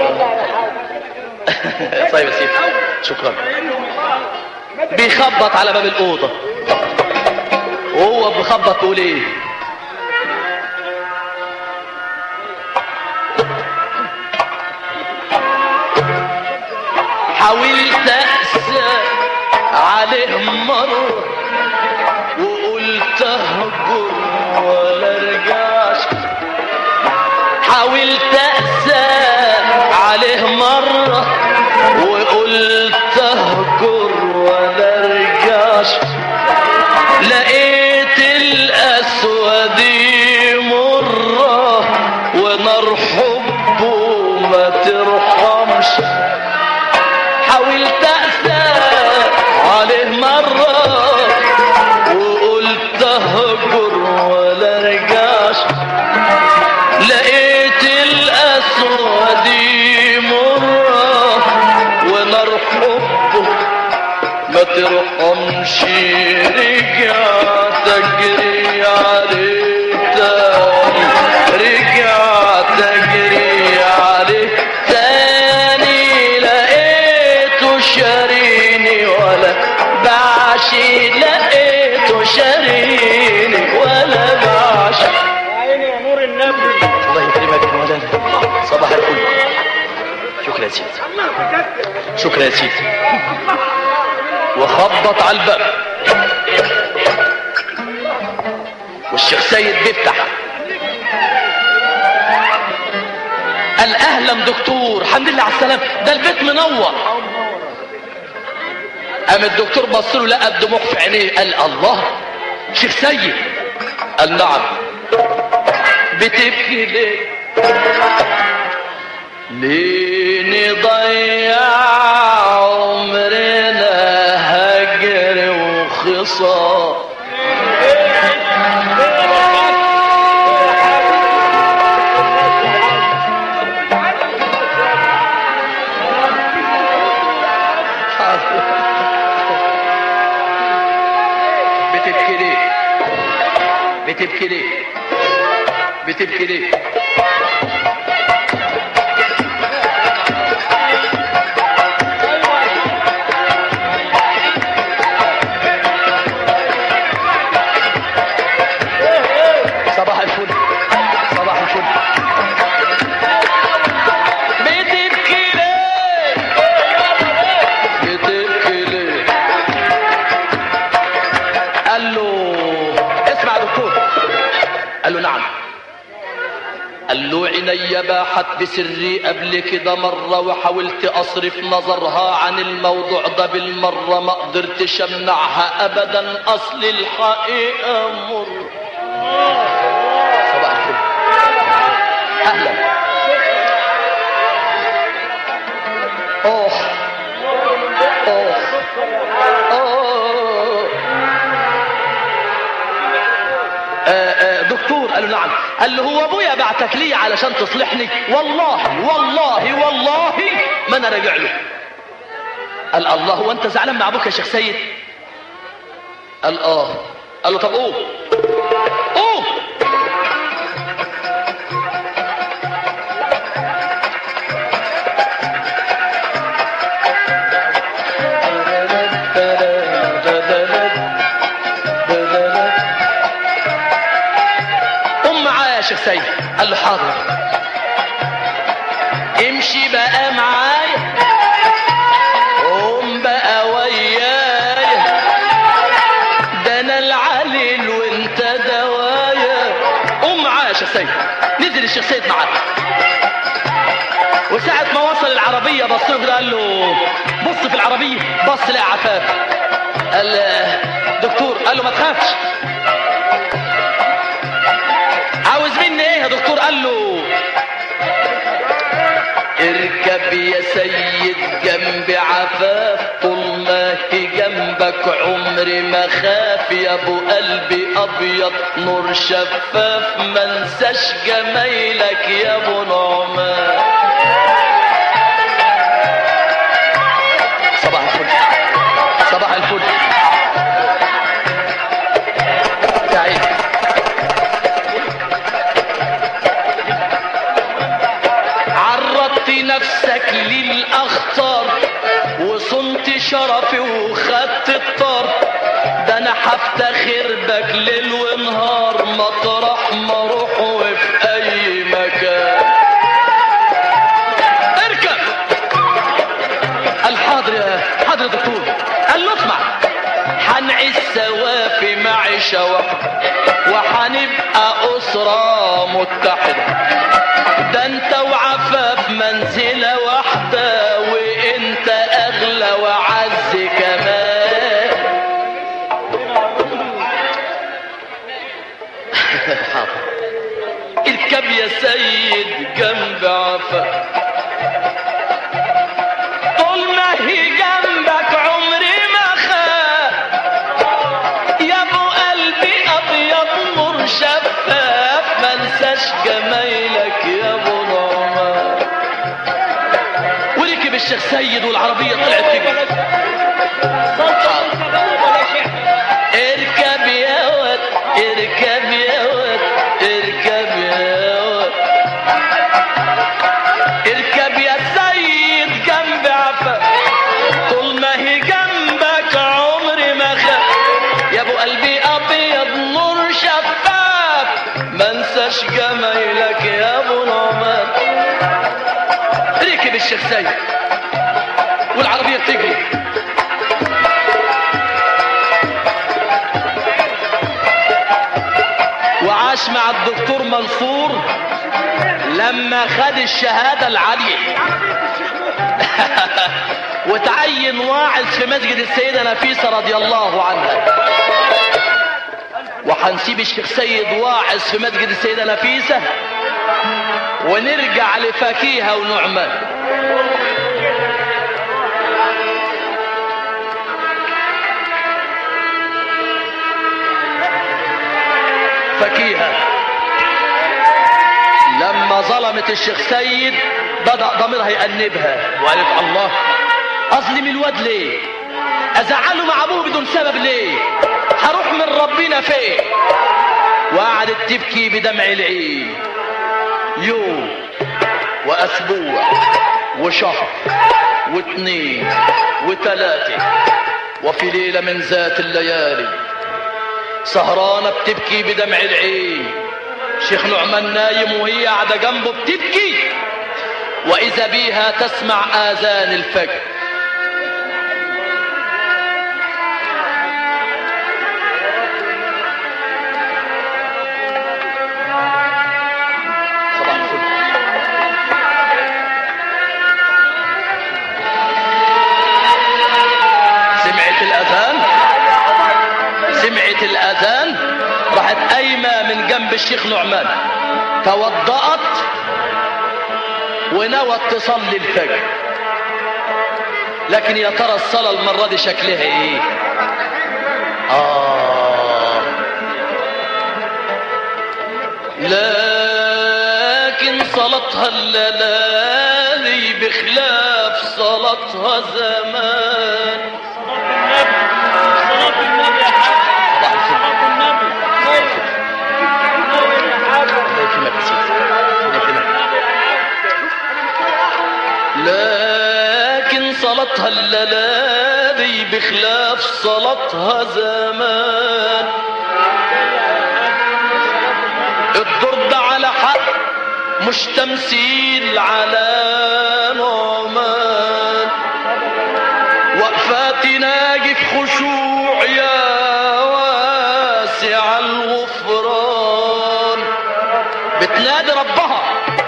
طيب يا سيدي شكرا بيخبط على باب الأوضة وهو بيخبط يقول ايه حاولت أقسى عليه مرة وقلت اهجر ولا رجعش حاولت أقسى عليه مرة وقلت اهجر ولا رجعش لقيت الأسود مرة ونار حبه ما ترحمش حاولت أقسى عليه مرة وقلت اهجر ولا رجعش لقيت الأسود مرة ونار حبه ما ترحمش رجعت اجري عليه تاني رجعت اجري عليه تاني لقيته شاريني ولا بعشي لقيته شاريني ولا بعشي عيني يا نور النبي الله يكرمك يا مولانا صباح الفل شكرا يا سيدي شكرا يا سيدي وخبط على الباب والشيخ سيد بيفتح قال اهلا دكتور الحمد لله على السلامه ده البيت منور قام الدكتور بص له لقى الدموع في عينيه قال الله شيخ سيد قال نعم بتبكي ليه ليه نضيع عمرنا هجر وخصام بتبكي ليه بتبكي ليه بتبكي ليه صباح الفل صباح الفل بتبكي ليه بتبكي ليه قال له اسمع يا دكتور قال له نعم قال له عيني باحت بسري قبل كده مرة وحاولت أصرف نظرها عن الموضوع ده بالمرة ما قدرتش أمنعها أبدا أصل الحقيقة مر صباح الفل أهلا أوه أوه أوه آه، آه، دكتور قال له نعم قال له هو ابويا بعتك لي علشان تصلحني والله والله والله ما انا راجع له قال الله هو انت زعلان مع ابوك يا شيخ سيد قال اه قال له طب قوم قوم قوم معايا يا شيخ سيد قال له حاضر امشي بقى معايا قوم بقى ويايا ده انا العليل وانت دوايا قوم معايا يا شيخ سيد نزل الشيخ سيد معاه وساعة ما وصل العربية بص له كده قال له بص في العربية بص لقى عفاف قال دكتور قال له ما تخافش عاوز مني ايه يا دكتور قال له اركب يا سيد جنب عفاف طول ما هي جنبك عمري ما خاف يا ابو قلبي ابيض نور شفاف ما انساش جمايلك يا ابو نعمان صباح الفل صباح الفل تعيد عرضت عرضت نفسك للاخطار وصنت شرفي وخدت الطار ده انا هفتخر بك ليل ونهار مطرح ما اروح وفي اي مكان اركب الحاضر يا حاضر يا دكتور قال له اسمع هنعيش سوا في معيشة واحدة وهنبقى أسرة متحدة ده انت وعفاف منزلة واحدة وانت اغلى وعز كمان حاضر اركب يا سيد جنب عفاف طول ما هي جنبك عمري ما خاف يا ابو قلبي ابيض نور شفاف ما انساش جمايلك يا ابو نعمان وركب الشيخ سيد والعربيه طلعت تجري اركب يا واد اركب يا واد اركب يا واد اركب يا سيد جنب عفا طول ما هي جنبك عمري ما خاف يا ابو قلبي ابيض نور شفاف ما انساش جمايلك يا ابو نعمان ركب الشيخ سيد والعربيه بتجري وعاش مع الدكتور منصور لما خد الشهادة العالية وتعين واعظ في مسجد السيدة نفيسة رضي الله عنها وهنسيب الشيخ سيد واعظ في مسجد السيدة نفيسة ونرجع لفكيهة ونعمان فكيهة لما ظلمت الشيخ سيد بدأ ضميرها يأنبها وقالت الله أظلم الواد ليه أزعله مع أبوه بدون سبب ليه هروح من ربنا فين وقعدت تبكي بدمع العين يوم وأسبوع وشهر واثنين وثلاثة وفي ليلة من ذات الليالي سهرانة بتبكي بدمع العين شيخ نعمان نايم وهي قاعدة جنبه بتبكي وإذا بيها تسمع آذان الفجر صباح الفل سمعت الأذان سمعت الأذان راحت قايمة من جنب الشيخ نعمان توضأت ونوت تصلي الفجر لكن يا ترى الصلاة المرة دي شكلها ايه آه لكن صلاتها الليالي بخلاف صلاتها زمان صلاة النبي يا حاج صلاة النبي النبي يا حاج يكرمك يا سيدي يكرمك لكن صلاتها الليالي بخلاف صلاتها زمان الدور ده على حق مش تمثيل على نعمان وقفات ناجي في خشوع يا واسع الغفران بتنادي ربها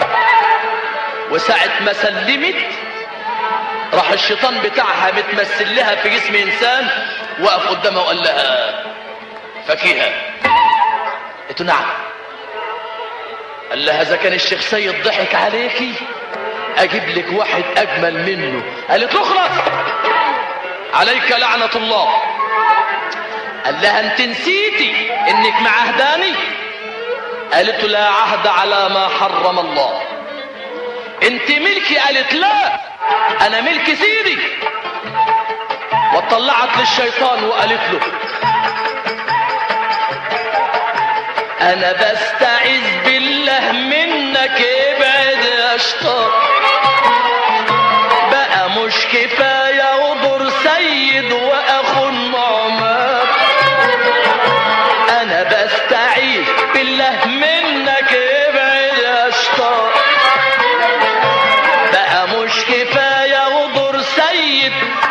وساعة ما سلمت راح الشيطان بتاعها متمثل لها في جسم انسان وقف قدامها وقال لها فكيها قلت له نعم قال لها اذا كان الشيخ سيد ضحك عليكي اجيب لك واحد اجمل منه قالت له اخلص عليك لعنة الله قال لها انت نسيتي انك معهداني قالت له لا عهد على ما حرم الله انت ملكي قالت لا انا ملك سيدي وطلعت للشيطان وقالت له انا بستعذ بالله منك ابعد يا شيطان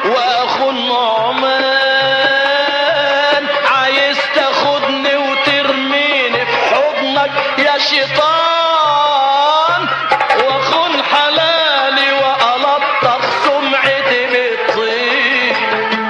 واخو النعمان عايز تاخدني وترميني في حضنك يا شيطان واخون حلالي والطخ سمعتي بالطين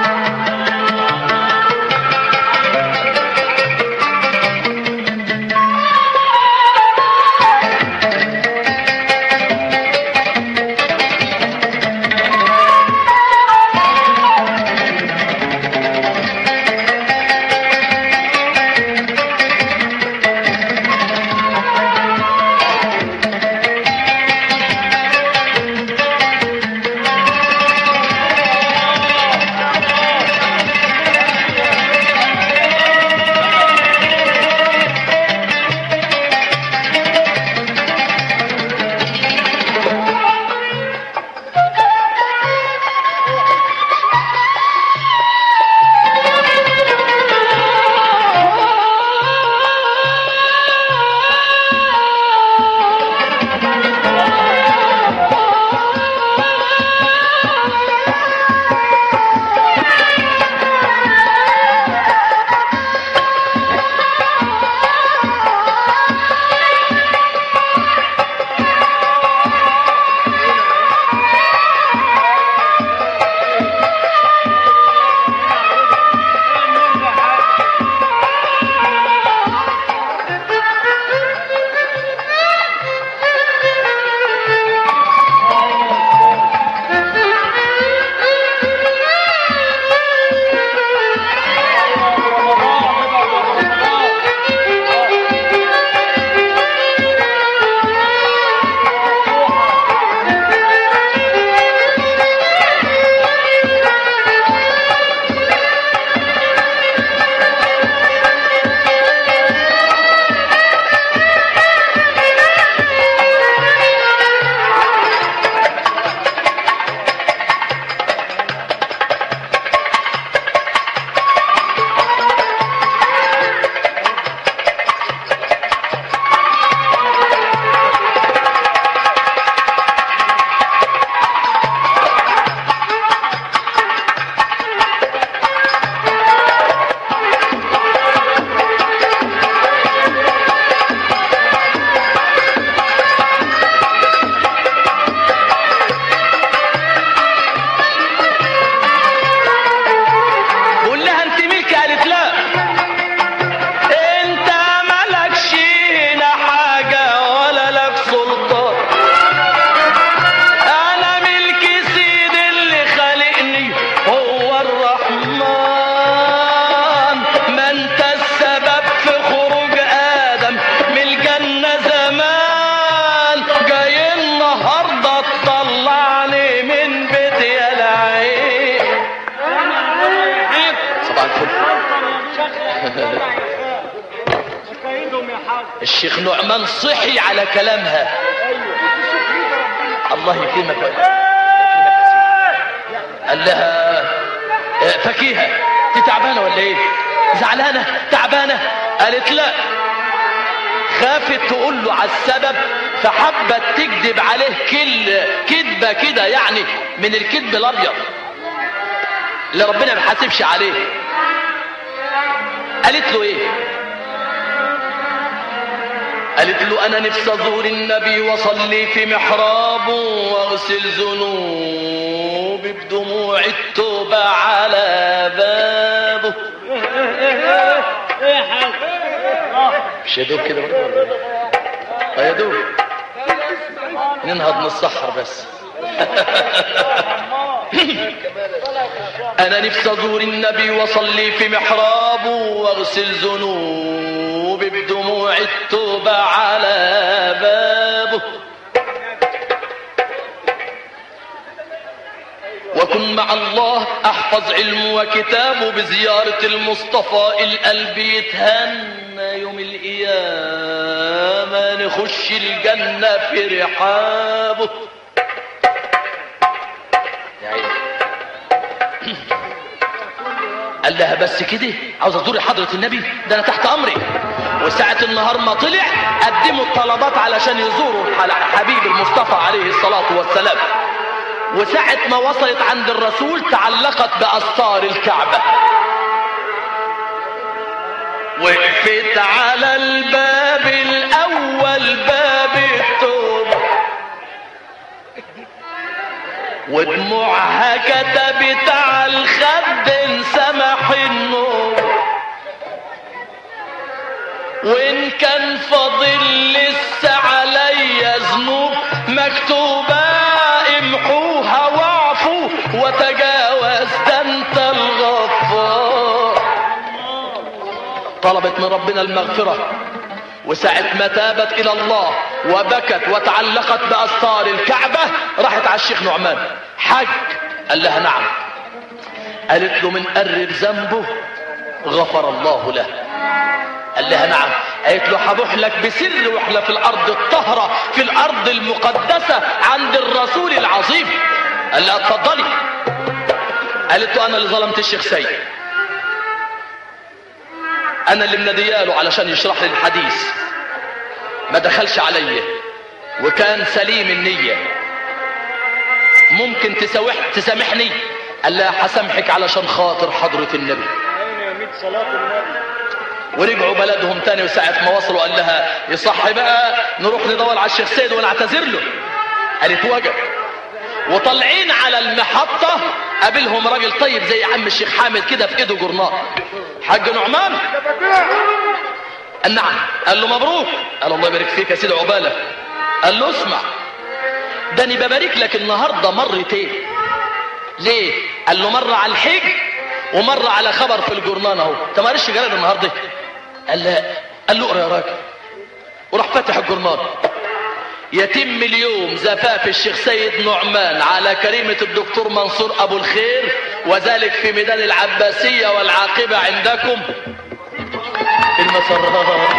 بقول لها انت ملك قالت لا انت مالكش هنا حاجة ولا لك سلطان انا ملك سيد اللي خلقني هو الرحمن ما انت السبب في خروج ادم من الجنة زمان جاي النهاردة تطلعني من بيت يا العين صباح الفل مكايدهم يا حاج الشيخ نعمان صحي على كلامها الله يكرمك ويحفظك. قال لها آه، فكيهة انت تعبانة ولا ايه زعلانة تعبانة قالت لا خافت تقول له على السبب فحبت تكذب عليه كل كذبة كده يعني من الكذب الابيض اللي ربنا ما حاسبش عليه قالت له ايه قالت له انا نفسي ازور النبي واصلي في محرابه واغسل ذنوبي بدموع التوبه على بابه ايه يا حاج مش يا دوب كده برضه ولا إيه؟ اه يا دوب ننهض نتسحر بس انا نفسي ازور النبي واصلي في محرابه واغسل ذنوبي بدموع التوبه على بابه وكن مع الله احفظ علمه وكتابه بزيارة المصطفى القلب يتهنى يوم القيامة نخش الجنة في رحابه يا عيني قال لها بس كده عاوز ازور حضرة النبي ده انا تحت امري وساعة النهار ما طلع قدموا الطلبات علشان يزوروا الح- حبيب المصطفى عليه الصلاة والسلام وساعة ما وصلت عند الرسول تعلقت بأستار الكعبة وقفت على الباب الأول باب التوبة ودموعها كتبت على الخد سمح النوم وإن كان فاضل لسه عليا ذنوب مكتوبة امحوها واعفو وتجاوز ده انت الغفار طلبت من ربنا المغفرة وساعة ما تابت إلى الله وبكت وتعلقت بأستار الكعبة راحت على الشيخ نعمان حج قال لها نعم قالت له من قرب ذنبه غفر الله له قال لها نعم قالت له هبوح لك بسر واحنا في الارض الطهره في الارض المقدسه عند الرسول العظيم قال لها اتفضلي قالت له انا اللي ظلمت الشيخ سيد انا اللي منادياله علشان يشرح لي الحديث ما دخلش عليا وكان سليم النيه ممكن تسامح تسامحني قال لها هسامحك علشان خاطر حضره النبي عيني يا ميت صلاة النبي ورجعوا بلدهم تاني وساعة ما وصلوا قال لها يصح بقى نروح ندور على الشيخ سيد ونعتذر له قالت وجب وطالعين على المحطة قابلهم راجل طيب زي عم الشيخ حامد كده في ايده جرناط حاج نعمان قال نعم قال له مبروك قال الله يبارك فيك يا سيدي عقبالة قال له اسمع ده انا ببارك لك النهارده مرتين ليه قال له مره على الحج ومره على خبر في الجورنال اهو انت ما قريتش جريده النهارده قال لا قال له اقرا يا راجل وراح فاتح الجورنال يتم اليوم زفاف الشيخ سيد نعمان على كريمة الدكتور منصور أبو الخير وذلك في ميدان العباسية والعاقبة عندكم المسرات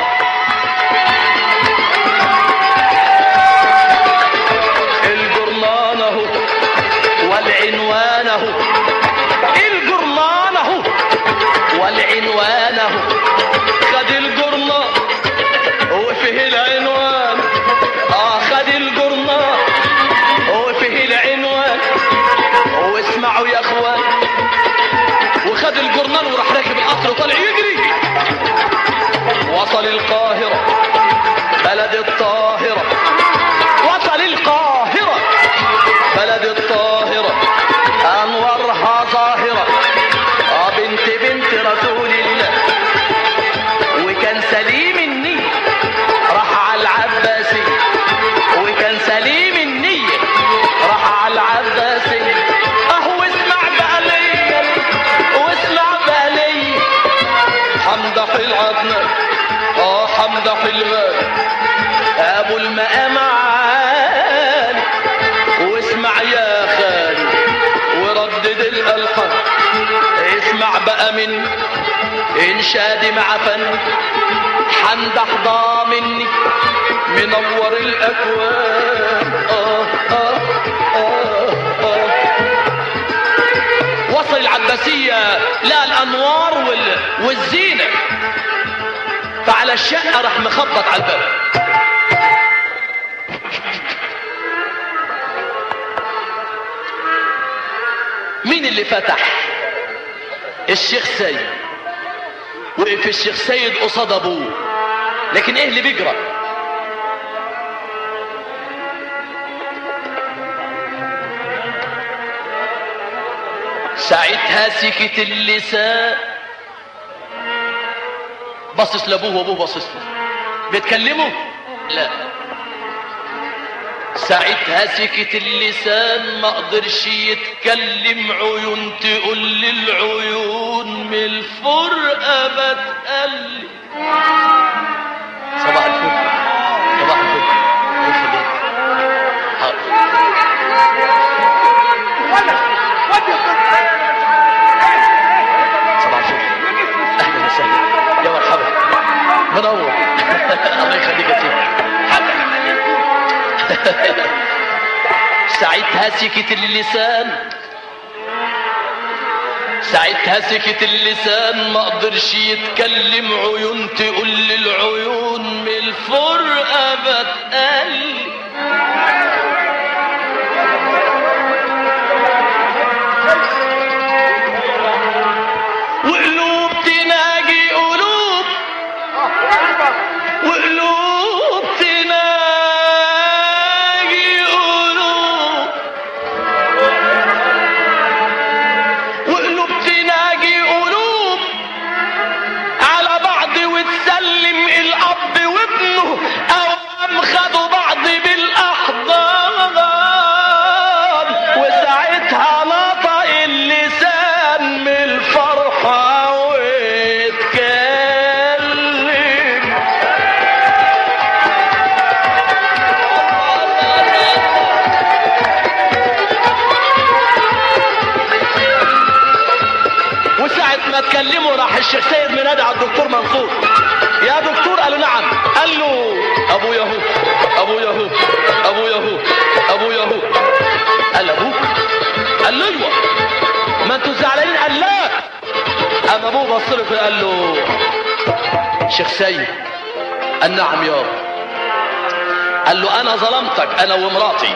الجرنان اهو والعنوان اهو الجرنان اهو والعنوان اهو خد الجرنان وفيه العنوان اه خد الجرنان وفيه العنوان واسمعوا يا اخوان وخد الجرنان وراح راكب القطر وطالع يجري وصل القاهرة بلد الطاهرة وصل القاهرة بلد الطاهرة أنورها ظاهرة آه بنت بنت رسول الله وكان سليم النية راح على العباسي وكان سليم النية راح على العباسي اهو اسمع بقى ليا واسمع بقى ليا حمدح العدنان اه حمدح الغالي ابو المقام عالي واسمع يا خالي وردد الالحان اسمع بقى من انشادي مع فن حمدح ضامني منور الاكوان آه آه آه آه وصل العباسية لا الأنوار وال... والزينة فعلى الشقة راح مخبط على الباب مين اللي فتح الشيخ سيد وقف الشيخ سيد قصاد ابوه لكن ايه اللي بيجرى ساعتها سكت اللسان بصص لابوه وابوه بصص له بيتكلموا لا ساعتها سكت اللسان ما قدرش يتكلم عيون تقول للعيون من الفرقة بتقلي صباح الفل صباح الفل الله يخليك حاضر صباح الفل اهلا وسهلا يا مرحبا منور الله يخليك يا سيدي حاضر ساعتها سكت اللسان ساعتها سكت اللسان ما قدرش يتكلم عيون تقول للعيون من الفرقة بتقلي الشيخ سيد منادي على الدكتور منصور يا دكتور قال له نعم قال له ابو يهو ابو يهو ابو يهو ابو يهو قال ابوك قال له ايوه ما انتوا زعلانين قال لا اما ابوه بص له كده قال له شيخ سيد قال نعم يابا قال له انا ظلمتك انا ومراتي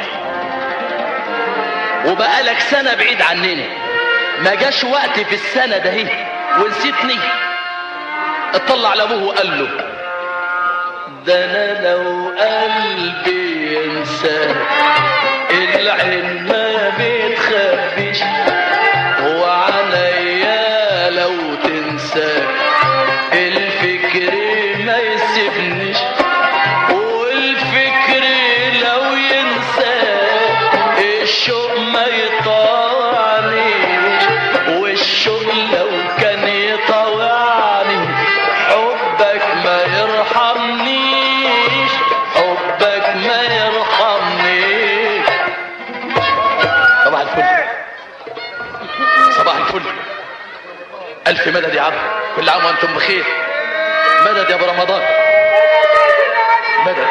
وبقالك سنة بعيد عننا ما جاش وقت في السنة ده هي ونسيتني اطلع لابوه وقال له ده انا لو قلبي ينساك العين ما بتخبيش وعليا لو تنساك الفكر ما يسيبنيش والفكر لو ينساك الشوق ما يطاعنيش والشوق لو كان يطاوعني حبك ما يرحمنيش حبك ما يرحمنيش صباح الفل صباح الفل ألف مدد يا عم كل عام وأنتم بخير مدد يا أبو رمضان مدد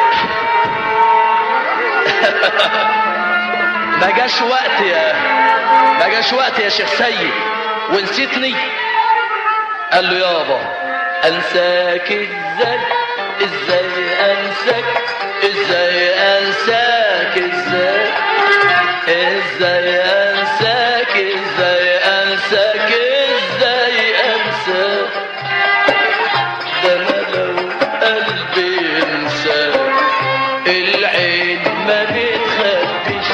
ما جاش وقت يا ما جاش وقت يا شيخ سيد ونسيتني قال له يابا انساك ازاي ازاي انساك ازاي انساك ازاي ازاي انساك ازاي انساك ازاي انساك ده انا لو قلبي انساك العين ما بتخبيش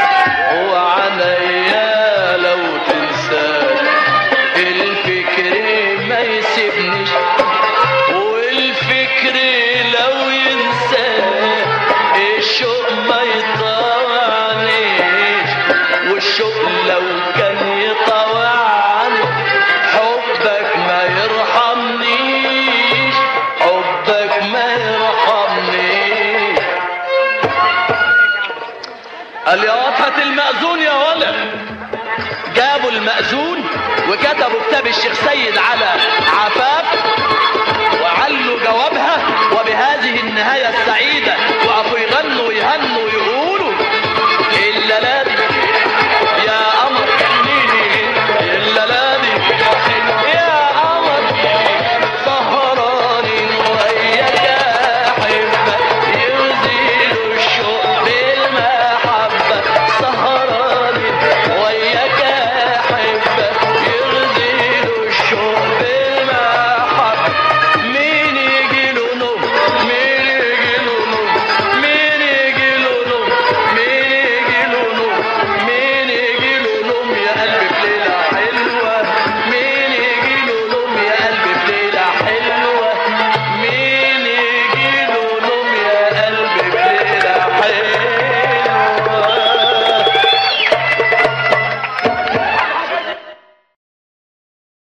وعليا لو تنساك الفكر ما يسيبنيش والفكر لو ينساك الشوق ما يطاوعنيش والشوق لو كان يطاوعني حبك ما يرحمنيش حبك ما يرحمنيش قال يا وطهة المأذون يا ولد جابوا المأذون وكتبوا كتاب الشيخ سيد على عفاف